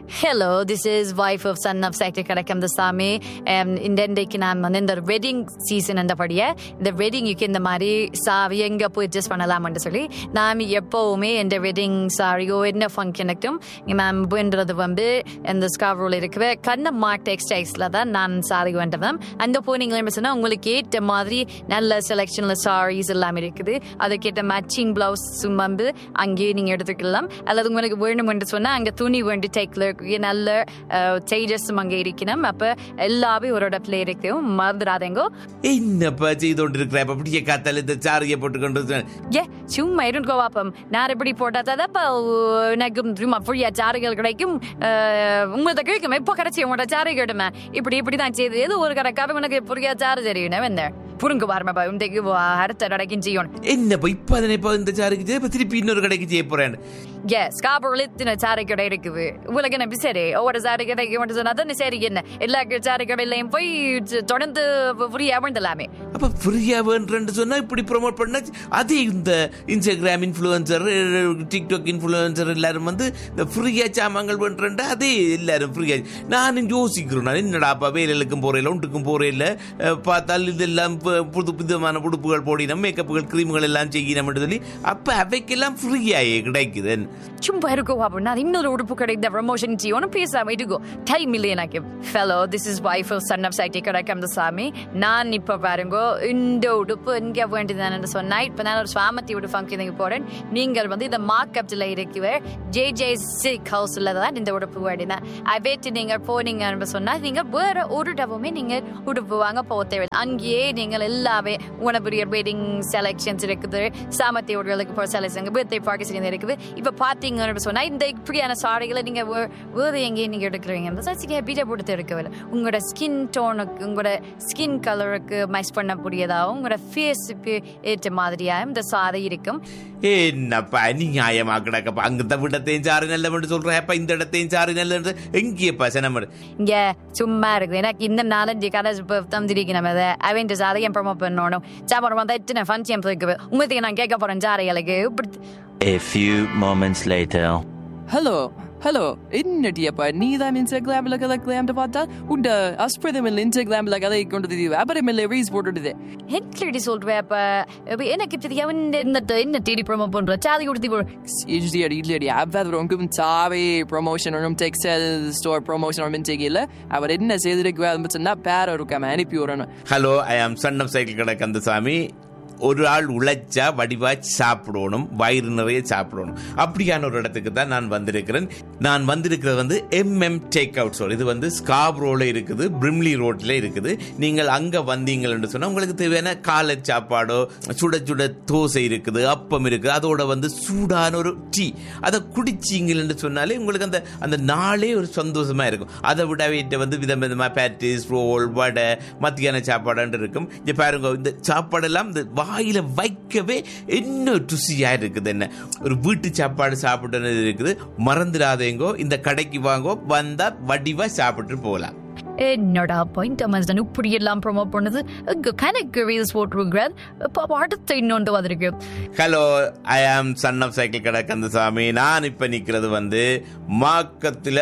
Hello this is wife of son of cycle கிடைக்கும் த சாமி இந்த இன்றைக்கு நான் வந்து இந்த வெட்டிங் சீசன் அந்தபடியே இந்த வெட்டிங்குக்கு இந்த மாதிரி சாவி எங்கே போய் அட்ஜஸ்ட் பண்ணலாம்னு சொல்லி நான் எப்போவுமே இந்த வெட்டிங் சாரியோ என்ன ஃபங்க்ஷனுக்கும் நான் வேண்டுறது வந்து இந்த ஸ்கார்ரோவில் இருக்கிற கண்ண மார்க் டெக்ஸ்டைல்ஸில் தான் நான் சாரி வேண்டுவேன் அந்த போனீங்களே சொன்னால் உங்களுக்கு ஏற்ற மாதிரி நல்ல செலெக்ஷனில் சாரீஸ் எல்லாம் இருக்குது அதுக்கேற்ற மேட்சிங் பிளவுஸ் வந்து அங்கேயே நீங்கள் எடுத்துக்கலாம் அல்லது உங்களுக்கு வேணும் என்று சொன்னால் அங்கே துணி வேண்டி டேக்கில் இருக்கு நல்ல சேஞ்சஸும் அங்கே இருக்கணும் அப்போ எல்லாமே ஒரு இடத்துல இருக்கும் மறந்துடாதேங்கோ என்னப்பா செய்து கொண்டிருக்கிற அப்படியே காத்தால இந்த சாரியை போட்டுக்கொண்டு ஏ சும்மா இருங்கோ பாப்பம் நான் எப்படி போட்டால் தான் அப்போ எனக்கு சும்மா ஃப்ரீயா சாறுகள் கிடைக்கும் உங்களுக்கு கிடைக்கும் இப்போ கிடைச்சி உங்களோட சாறு கிடைமே இப்படி இப்படி தான் செய்து ஏதோ ஒரு கணக்காக உனக்கு ஃப்ரீயா சாறு தெரியும் என்ன புரிங்க பாருமாப்பா இன்றைக்கு அடுத்த கடைக்கும் செய்யணும் என்னப்பா இப்ப அதனை இப்ப இந்த சாருக்கு செய்ய இப்ப திருப்பி இன்னொரு கடைக்கு செய்ய போறேன் ஏ ஸ்காபரில் இத்தனை சாரை கடை இருக்குது உங்களுக்கு என்ன சரி ஒவ்வொரு சாரை கடைக்கு மட்டும் சொன்னா தான் சரி என்ன எல்லா சாரை கடையிலையும் போய் தொடர்ந்து ஃப்ரீயா வந்துடலாமே அப்ப ஃப்ரீயா வேணுன்னு சொன்னா இப்படி ப்ரோமோட் பண்ண அதே இந்த இன்ஸ்டாகிராம் இன்ஃபுளுசர் டிக்டாக் இன்ஃபுளுசர் எல்லாரும் வந்து இந்த ஃப்ரீயா சாமான்கள் வேணுன்றா அதே எல்லாரும் ஃப்ரீயா நானும் யோசிக்கிறேன் நான் என்னடாப்பா வேலைகளுக்கும் போறேன் ஒன்றுக்கும் போறேன் பார்த்தால் இதெல்லாம் புது புதுமான உடுப்புகள் போடினோம் மேக்கப்புகள் கிரீம்கள் எல்லாம் செய்யணும் சொல்லி அப்ப அவைக்கெல்லாம் ஃப்ரீயாயே கிடைக்குது சும்மா இருக்கும் அப்படின்னா இன்னொரு உடுப்பு கிடைத்த ப்ரமோஷன் செய்யணும் பேசாம இருக்கோ டைம் இல்லை எனக்கு fellow this is wife of son of சைட்டி கடை கந்தசாமி நான் இப்போ பாருங்க இந்த உடுப்பு இங்கே வேண்டியதானு சொன்னா இப்போ நான் ஒரு சுவாமத்தி உடுப்பு ஃபங்க்ஷனுக்கு போறேன் நீங்கள் வந்து இந்த மார்க்கப்டில் இருக்கிற ஜே ஜே சில்க் ஹவுஸில் தான் இந்த உடுப்பு வேண்டினேன் அவைட்டு நீங்கள் போனீங்கன்னு சொன்னால் நீங்கள் வேற ஒரு டப்புமே நீங்கள் உடுப்பு வாங்க போக தேவை அங்கேயே நீங்கள் எல்லாமே உணவுடைய வெட்டிங் செலெக்ஷன்ஸ் இருக்குது சாமத்தி உடலுக்கு போகிற செலெக்ஷன் பர்த்டே பார்ட்டி இருக்குது இப்போ பார்த்தீங்கன்னு சொன்னால் இந்த இப்படியான சாரிகளை நீங்கள் வேறு எங்கேயும் நீங்கள் எடுக்கிறீங்க சசிக்க பீட்டை போட்டு எடுக்கவில்லை உங்களோட ஸ்கின் டோனுக்கு உங்களோட ஸ்கின் கலருக்கு மேட்ச் பண்ணக்கூடியதாகவும் உங்களோட ஃபேஸுக்கு ஏற்ற மாதிரியாக இந்த சாரி இருக்கும் என்னப்பா நீ நியாயமா கிடக்கப்பா அங்க இந்த இடத்தையும் சாரு நல்ல சொல்றேன் இந்த இடத்தையும் சாரு நல்ல எங்கேயப்பா சனம் இங்க சும்மா இருக்குது எனக்கு இந்த நாலஞ்சு கதை தந்திரிக்கணும் அதை அவன் சாரை என் ப்ரமோ பண்ணணும் சாப்பாடு வந்தால் எத்தனை ஃபங்க்ஷன் இருக்குது உங்களுக்கு நான் கேட்க போகிறேன் சாரைகளுக்கு இப்படி A few moments later. Hello, hello. என்னடியப்பா நீ தான் இன்ஸ்டாகிராம்ல கலக்கலாம் பார்த்தா உண்ட அஸ்பிரதமில் இன்ஸ்டாகிராம்ல கதை கொண்டு வியாபாரமில்லை ரீஸ் போட்டுடுது ஹெட்லடி சொல்றேன் அப்ப இப்ப எனக்கு தெரியாம இந்த என்ன தேடி ப்ரோமோ பண்ற சாதி கொடுத்து போ இஜ்டியடி இல்லடி அவ்வாறு உங்களும் சாவே ப்ரொமோஷன் ஒன்றும் டெக்ஸ்டைல் ஸ்டோர் ப்ரொமோஷன் ஒன்றும் செய்யல அவர் என்ன செய்திருக்கிறார் சொன்னா பேர இருக்காம அனுப்பி விடணும் ஹலோ ஐ ஆம் சன்னம் சைக்கிள் கடை கந்தசாமி ஒரு ஆள் உழைச்சா வடிவா சாப்பிடணும் வயிறு நிறைய சாப்பிடணும் அப்படியான ஒரு இடத்துக்கு தான் நான் வந்திருக்கிறேன் நான் வந்திருக்கிறது வந்து எம்எம் டேக் அவுட் ஸ்டோர் இது வந்து ஸ்காப்ரோல இருக்குது பிரிம்லி ரோட்ல இருக்குது நீங்கள் அங்க வந்தீங்கன்னு சொன்னா உங்களுக்கு தேவையான காலை சாப்பாடோ சுட சுட தோசை இருக்குது அப்பம் இருக்குது அதோட வந்து சூடான ஒரு டீ அதை குடிச்சீங்கன்னு சொன்னாலே உங்களுக்கு அந்த அந்த நாளே ஒரு சந்தோஷமா இருக்கும் அதை விட வீட்டை வந்து விதம் விதமா பேட்டிஸ் ரோல் வடை மத்தியான சாப்பாடுன்னு இருக்கும் இங்க பாருங்க இந்த சாப்பாடெல்லாம் இந்த வாயில வைக்கவே என்ன ருசியா இருக்குது என்ன ஒரு வீட்டு சாப்பாடு சாப்பிட்டு இருக்குது மறந்துடாதேங்கோ இந்த கடைக்கு வாங்கோ வந்தா வடிவா சாப்பிட்டு போகலாம் என்னடா பாயிண்ட் அமேசான் இப்படி எல்லாம் ப்ரோமோ பண்ணது கணக்கு ரீல்ஸ் போட்டுருக்கிறார் இப்போ அடுத்த இன்னொன்று வந்திருக்கு ஹலோ ஐ ஆம் சன் ஆஃப் சைக்கிள் கடை கந்தசாமி நான் இப்ப நிக்கிறது வந்து மாக்கத்துல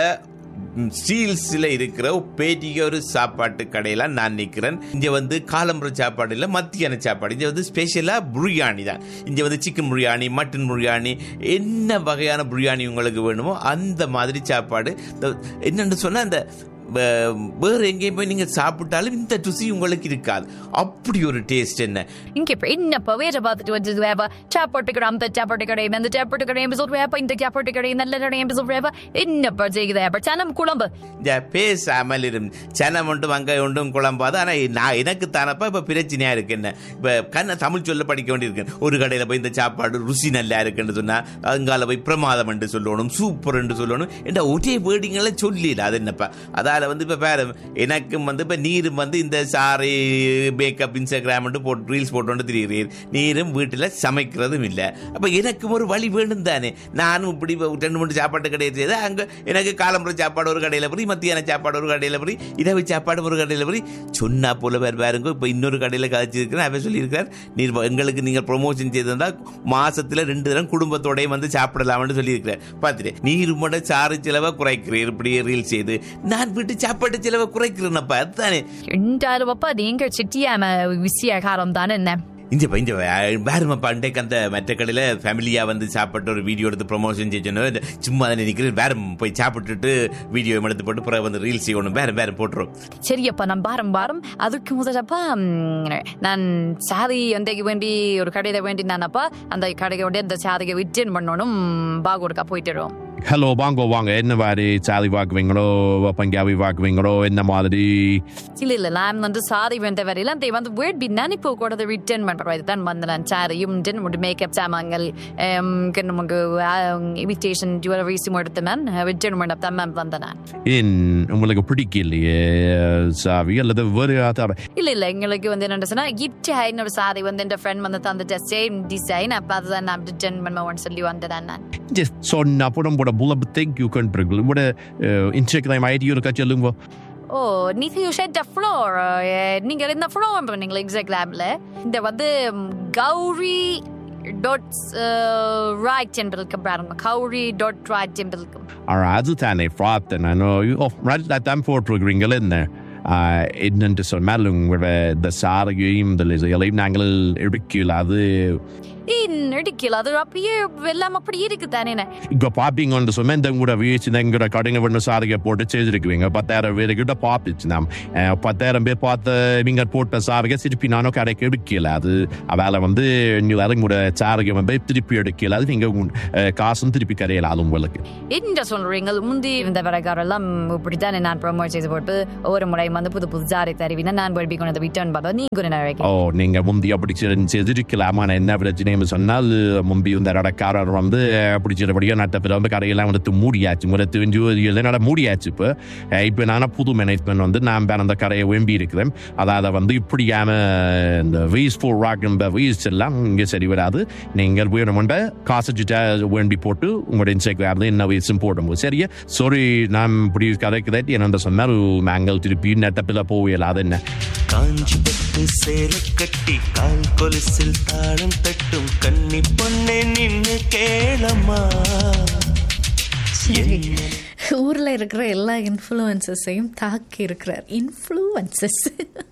ஸ்டீல்ஸில் இருக்கிற பெரிய ஒரு சாப்பாட்டு கடையில நான் நிற்கிறேன் இங்கே வந்து காலம்புற சாப்பாடு இல்லை மத்தியான சாப்பாடு இங்கே வந்து ஸ்பெஷலாக பிரியாணி தான் இங்கே வந்து சிக்கன் பிரியாணி மட்டன் பிரியாணி என்ன வகையான பிரியாணி உங்களுக்கு வேணுமோ அந்த மாதிரி சாப்பாடு என்னென்னு சொன்னால் அந்த வேறு எங்கேயும் போய் நீங்கள் சாப்பிட்டாலும் இந்த ருசி உங்களுக்கு இருக்காது அப்படி ஒரு டேஸ்ட் என்ன இங்க இப்ப என்னப்பா வேற பார்த்துட்டு வச்சது வேப்பா சாப்பாட்டு கடை அந்த சாப்பாட்டு கடை அந்த சாப்பாட்டு கடை சொல்றேப்பா இந்த சாப்பாட்டு கடை நல்ல கடை சொல்றேப்பா என்னப்பா செய்யுதேப்பா சனம் குழம்பு இந்த பேசாமல் இரும் சனம் ஒன்றும் அங்கே ஒன்றும் குழம்பாது ஆனால் நான் எனக்கு தானப்பா இப்போ பிரச்சனையாக இருக்கு என்ன இப்போ கண்ண தமிழ் சொல்ல படிக்க வேண்டியிருக்கு ஒரு கடையில் போய் இந்த சாப்பாடு ருசி நல்லா இருக்குன்னு சொன்னால் அங்கால போய் பிரமாதம் என்று சொல்லணும் சூப்பர் என்று சொல்லணும் என்ற ஒரே வேர்டிங்களை சொல்லிடல அது என்னப்பா அதான் அதால வந்து இப்ப பாரு எனக்கும் வந்து இப்ப நீரும் வந்து இந்த சாரி மேக்கப் இன்ஸ்டாகிராம் போட்டு ரீல்ஸ் போட்டு திரிகிறீர் நீரும் வீட்டுல சமைக்கிறதும் இல்ல அப்ப எனக்கும் ஒரு வழி வேணும் தானே நானும் இப்படி இப்ப ரெண்டு மூணு சாப்பாட்டு கடையை செய்து அங்க எனக்கு காலம்புற சாப்பாடு ஒரு கடையில போய் மத்தியான சாப்பாடு ஒரு கடையில போய் இரவு சாப்பாடு ஒரு கடையில போய் சொன்னா போல வேறு பாருங்க இப்ப இன்னொரு கடையில கதைச்சிருக்கிறேன் அவன் சொல்லியிருக்கிறார் நீர் எங்களுக்கு நீங்க ப்ரொமோஷன் செய்திருந்தா மாசத்துல ரெண்டு தரம் குடும்பத்தோடய வந்து சாப்பிடலாம்னு சொல்லியிருக்கிறார் பார்த்துட்டு நீர் உமோட சாறு செலவை குறைக்கிறீர் இப்படி ரீல் செய்து நான் வீட்டு சாப்பாட்டு செலவை குறைக்கிறேன்னப்பா அதுதானே എന്തായാലും അപ്പൊ നീങ്ക ചിട്ടിയാമ വിസിയ കാലം തന്നെ എന്നെ இங்க பா, இங்க வேறுமா பண்டைக்கு அந்த மற்ற கடையில ஃபேமிலியா வந்து சாப்பிட்டு ஒரு வீடியோ எடுத்து ப்ரொமோஷன் செய்யணும் சும்மா தானே நிக்கிறேன் வேற போய் சாப்பிட்டுட்டு வீடியோ எடுத்து போட்டு பிறகு வந்து ரீல்ஸ் செய்யணும் வேற வேற போட்டுரும் ശരിയപ്പ ഞാൻ ബാരം ബാരം அதுக்கு முதலப்ப நான் சாரி அன்றைக்கு வேண்டி ஒரு கடையில வேண்டி நானப்ப அந்த கடைக்கு வேண்டி அந்த சாரியை ரிட்டர்ன் பண்ணணும் பாகூருக்கா போயிட்டுரும் ஹலோ வாங்க வாங்க என்ன மாதிரி சாலி வாக்குவீங்களோ பஞ்சாபி வாக்குவீங்களோ என்ன மாதிரி இல்ல இல்ல நான் வந்து சாரி வேண்ட வரையில அந்த வந்து வேர்ட் பி நினைப்பு கூட ரிட்டர்ன் பண்றது தான் வந்து நான் சாரியும் முடி மேக்கப் சாமான்கள் நமக்கு இமிட்டேஷன் ஜுவல்லரிஸும் எடுத்து மேன் ரிட்டர்ன் பண்ண தான் மேம் வந்த நான் ஏன் உங்களுக்கு பிடிக்கலையே சாவி அல்லது வேறு ஆதார இல்ல இல்ல எங்களுக்கு வந்து என்ன சொன்னா கிட்ட இன்னொரு சாரி வந்து என் ஃப்ரெண்ட் வந்து தந்துட்ட சேம் டிசைன் அப்ப அதுதான் நான் ரிட்டர்ன் பண்ணுவேன் சொல்லி வந்தேன் நான் just சொன்னா போட போட புலப்பு தேங்க் யூ கண்பிருங்கள் உங்களோட இன்ஸ்டாகிராம் ஐடி இருக்கா சொல்லுங்க ஓ நீங்க யூ ஷெட் த ஃப்ளோர் நீங்க இந்த ஃப்ளோர் பண்ணீங்களா எக்ஸாக்ட்லாம்ல இந்த வந்து ம், கௌரி டாட் ரைட் டெம்பிளுக்கு பாருங்க கௌரி டாட் ரைட் டெம்பிளுக்கு அதுதானே பிரார்த்தனை ஓ ரைட் தான் போட்டிருக்கிறீங்களே என்ன என்னென்று சொன்னால் உங்களோட இந்த சாரையும் இந்த இலையும் நாங்கள் எடுக்கல அது நடிக்கல அது அப்படியே எல்லாம் அப்படி இருக்கு தானே இப்போ பார்ப்பீங்கன்னு சொன்னால் இந்த கூட வீச்சு எங்கிற கடைங்க பண்ண சாரிகை போட்டு செய்திருக்குவீங்க பத்தாயிரம் பேருக்கிட்ட பார்த்துச்சு நாம் அஹ், பத்தாயிரம் பேர் பார்த்த நீங்கள் போட்ட சாரிகை திருப்பி நானும் கடைக்கு எடுக்கல அது அதால் வந்து நீங்கள் அதை கூட சாரிகை வந்து திருப்பி எடுக்கல அது நீங்கள் காசும் திருப்பி கரையல அது உங்களுக்கு என்ன சொல்றீங்க முந்தி இந்த வரகாரெல்லாம் இப்படித்தானே நான் ப்ரோமோட் செய்து போட்டு ஒவ்வொரு முறையும் வந்து புது புது சாரி தருவினா நான் போய் கொண்டு வந்து ரிட்டர்ன் பார்த்தா நீங்க என்ன நினைக்கிறீங்க ஓ நீங்க முந்தி அப்படி செ- செய்திருக்கலாம் ஆனால் என்ன பிரச்சனைன்னு சொன்னால் முந்தி இந்த கடைக்காரர் வந்து அப்படி செய்யபடியாக நட்ட பிறகு வந்து கடையெல்லாம் வந்து மூடியாச்சு முறை தெரிஞ்சு நட மூடியாச்சு இப்போ இப்போ நான் புது மேனேஜ்மெண்ட் வந்து நான் வேற அந்த கடையை வேம்பி இருக்கிறேன் அதாவது வந்து இப்படியான இந்த வீஸ் ஃபோர் ராக் வீஸ் எல்லாம் இங்கே சரி வராது நீங்கள் வேணுமென்ற காசு சிட்டா வேண்டி போட்டு உங்களோட இன்ஸ்டாகிராமில் என்ன வீஸும் போடும்போது சரியா சாரி நான் இப்படி கதைக்கிறேன் என்ன சொன்னால் நாங்கள் திருப்பி நட்டப்பில் போகலாது என்ன காஞ்சி பட்டு சேலை கட்டி கால் கொலுசில் தாளம் தட்டும் கன்னி பொண்ணே நின்னு கேளம்மா சரி ஊர்ல இருக்கிற எல்லா இன்ஃப்ளூயன்சஸையும் தாக்கி இருக்கிறார் இன்ஃப்ளூயன்சஸ்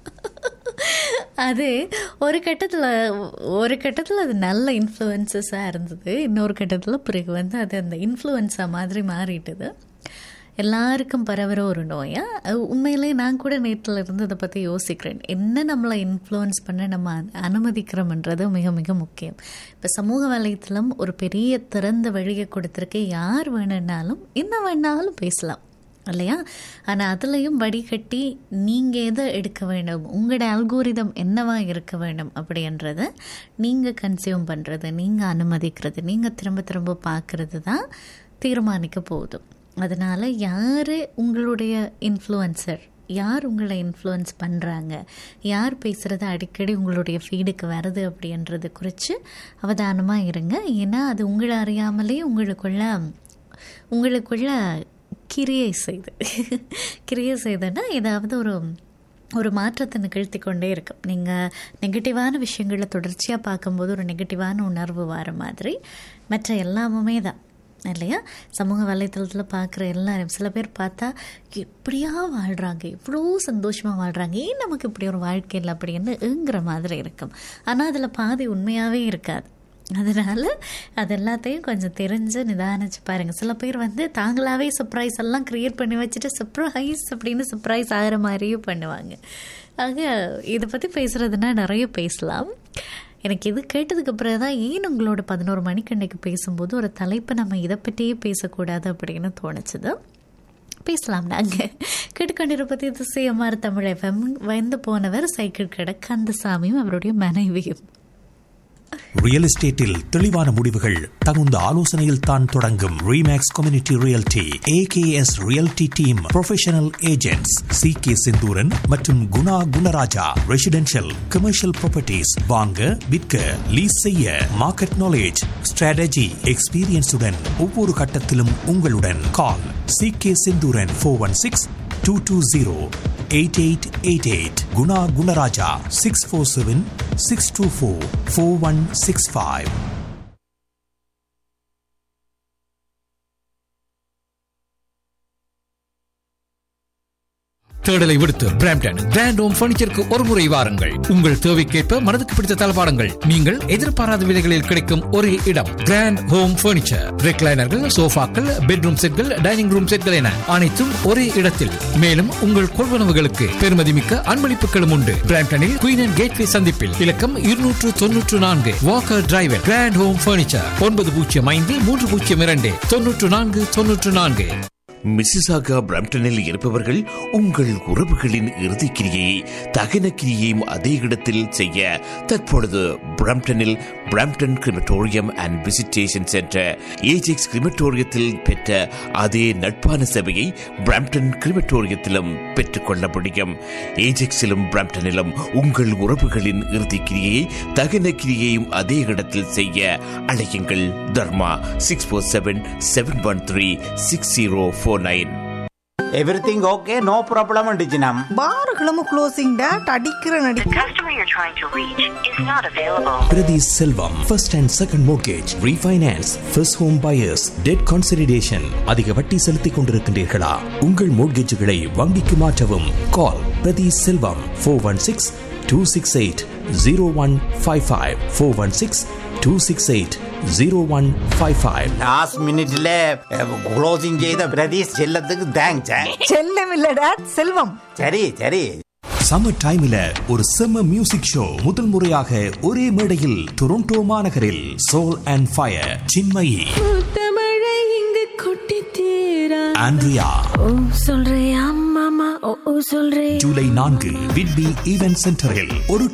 அது ஒரு கட்டத்தில் ஒரு கட்டத்தில் அது நல்ல இன்ஃப்ளூயன்சஸாக இருந்தது இன்னொரு கட்டத்தில் பிறகு வந்து அது அந்த இன்ஃப்ளூயன்ஸாக மாதிரி மாறிட்டது எல்லாருக்கும் பரவுற ஒரு நோயா அது உண்மையிலே நான் கூட நேற்றில் இருந்து இதை பற்றி யோசிக்கிறேன் என்ன நம்மளை இன்ஃப்ளூயன்ஸ் பண்ண நம்ம அனுமதிக்கிறோம்ன்றது மிக மிக முக்கியம் இப்போ சமூக வலைத்தளம் ஒரு பெரிய திறந்த வழியை கொடுத்துருக்கு யார் வேணும்னாலும் என்ன வேணாலும் பேசலாம் இல்லையா ஆனால் அதுலேயும் வடிகட்டி நீங்கள் எதை எடுக்க வேண்டும் உங்களோட அல்கோரிதம் என்னவா இருக்க வேண்டும் அப்படின்றத நீங்கள் கன்சியூம் பண்ணுறது நீங்கள் அனுமதிக்கிறது நீங்கள் திரும்ப திரும்ப பார்க்குறது தான் தீர்மானிக்க போகுது அதனால் யார் உங்களுடைய இன்ஃப்ளூயன்சர் யார் உங்களை இன்ஃப்ளூயன்ஸ் பண்ணுறாங்க யார் பேசுகிறது அடிக்கடி உங்களுடைய ஃபீடுக்கு வருது அப்படின்றது குறித்து அவதானமாக இருங்க ஏன்னா அது உங்களை அறியாமலே உங்களுக்குள்ள உங்களுக்குள்ள கிரியை செய்து கிரியை செய்துன்னா ஏதாவது ஒரு ஒரு மாற்றத்தை நிகழ்த்தி கொண்டே இருக்கும் நீங்கள் நெகட்டிவான விஷயங்களை தொடர்ச்சியாக பார்க்கும்போது ஒரு நெகட்டிவான உணர்வு வர மாதிரி மற்ற எல்லாமுமே தான் இல்லையா சமூக வலைத்தளத்தில் பார்க்குற எல்லாரும் சில பேர் பார்த்தா எப்படியா வாழ்கிறாங்க இவ்வளோ சந்தோஷமாக வாழ்கிறாங்க ஏன் நமக்கு இப்படி ஒரு வாழ்க்கை இல்லை அப்படின்னு ஏங்குற மாதிரி இருக்கும் ஆனால் அதில் பாதி உண்மையாகவே இருக்காது அதனால் அது எல்லாத்தையும் கொஞ்சம் தெரிஞ்சு நிதானிச்சு பாருங்கள் சில பேர் வந்து தாங்களாகவே சர்ப்ரைஸ் எல்லாம் க்ரியேட் பண்ணி வச்சுட்டு சர்ப்ரைஸ் அப்படின்னு சர்ப்ரைஸ் ஆகிற மாதிரியும் பண்ணுவாங்க ஆக இதை பற்றி பேசுகிறதுனா நிறைய பேசலாம் எனக்கு இது கேட்டதுக்கு பிறகு தான் ஏன் உங்களோட பதினோரு மணிக்கு அன்னைக்கு பேசும்போது ஒரு தலைப்பை நம்ம இதை பற்றியே பேசக்கூடாது அப்படின்னு தோணுச்சுது பேசலாம் நாங்கள் கேட்டுக்கொண்டிருப்பது இது சிஎம்ஆர் தமிழ் எஃப்எம் வந்து போனவர் சைக்கிள் கடை கந்தசாமியும் அவருடைய மனைவியும் ரியல் எஸ்டேட்டில் தெளிவான முடிவுகள் தகுந்த ஆலோசனையில் தான் தொடங்கும் Remax community realty AKS realty team professional agents C K Senthuran மற்றும் Guna Gunaraja residential commercial properties வாங்க விற்க லீஸ் செய்ய மார்க்கெட் நாலேஜ் ஸ்ட்ராட்டஜி எக்ஸ்பீரியன்ஸுடன் ஒவ்வொரு கட்டத்திலும் உங்களுடன் call C K Senthuran four one six two two zero eight eight eight eight Guna Gunaraja six four seven six two four four one six five தேடலை விடுத்து Brampton grand home பர்னிச்சருக்கு ஒரு முறை வாருங்கள் உங்கள் தேவைக்கேற்ப மனதுக்கு பிடித்த தளபாடங்கள் நீங்கள் எதிர்பாராத விலைகளில் கிடைக்கும் ஒரே இடம் கிராண்ட் ஹோம் பர்னிச்சர் ரெக்லைனர்கள் சோஃபாக்கள் பெட்ரூம் செட்கள் டைனிங் ரூம் செட்கள் என அனைத்தும் ஒரே இடத்தில் மேலும் உங்கள் கொள்வனவுகளுக்கு பெருமதிமிக்க அன்பளிப்புகளும் உண்டு பிராம்டனில் குயின் அண்ட் கேட்வே சந்திப்பில் இலக்கம் இருநூற்று தொன்னூற்று நான்கு Walker Drive grand home furniture ஒன்பது பூஜ்ஜியம் ஐந்து மூன்று பூஜ்ஜியம் இரண்டு தொன்னூற்று நான்கு தொன்னூற்று நான்கு மிசிசாகா பிரம்டனில் இருப்பவர்கள் உங்கள் உறவுகளின் இறுதிக் கிரியை தகன கிரியையும் அதே இடத்தில் செய்ய தற்பொழுது பிரம்டனில் Brampton crematorium and visitation centre Ajax கிரிமட்டோரியத்தில் பெற்ற அதே நட்பான சேவையை பிரம்டன் கிரிமட்டோரியத்திலும் பெற்றுக்கொள்ள முடியும் ஏஜெக்ஸிலும் பிரம்டனிலும் உங்கள் உறவுகளின் இறுதிக் கிரியை தகன கிரியையும் அதே இடத்தில் செய்ய அழையுங்கள் Dharma six four seven seven one three six zero four nine everything okay no problem டிஜினம் பாருகளும் க்ளோசிங் டேட் அடிக்கிற நடி Prati Selvam, first and second mortgage, refinance, first home buyers, debt consolidation. அதிக வட்டி செலுத்திக் கொண்டிருக்கின்றீர்களா உங்கள் மோட்கேஜுகளை வங்கிக்கு மாற்றவும் call Prathi Selvam four one six two six eight zero one five five four one six two six eight zero one five five last மினிட்ல closing செய்த பிரதீஷ் செல்லத்துக்கு thanks செல்லம் இல்ல டேட் செல்வம் சரி சரி சம்மர் டைம்ல ஒரு செம்ம மியூசிக் ஷோ முதல் முறையாக ஒரே மேடையில் டொரண்டோ மாநகரில் சோல் அண்ட் ஃபயர் சின்மயி தமிழை இங்கு கொட்டி தீரா ஆண்ட்ரியா ஓ சொல்றியா மாமா ஓ ஓ சொல்றே ஜூலை நான்கு விட்பி ஈவென்ட் சென்டரில் ஒரு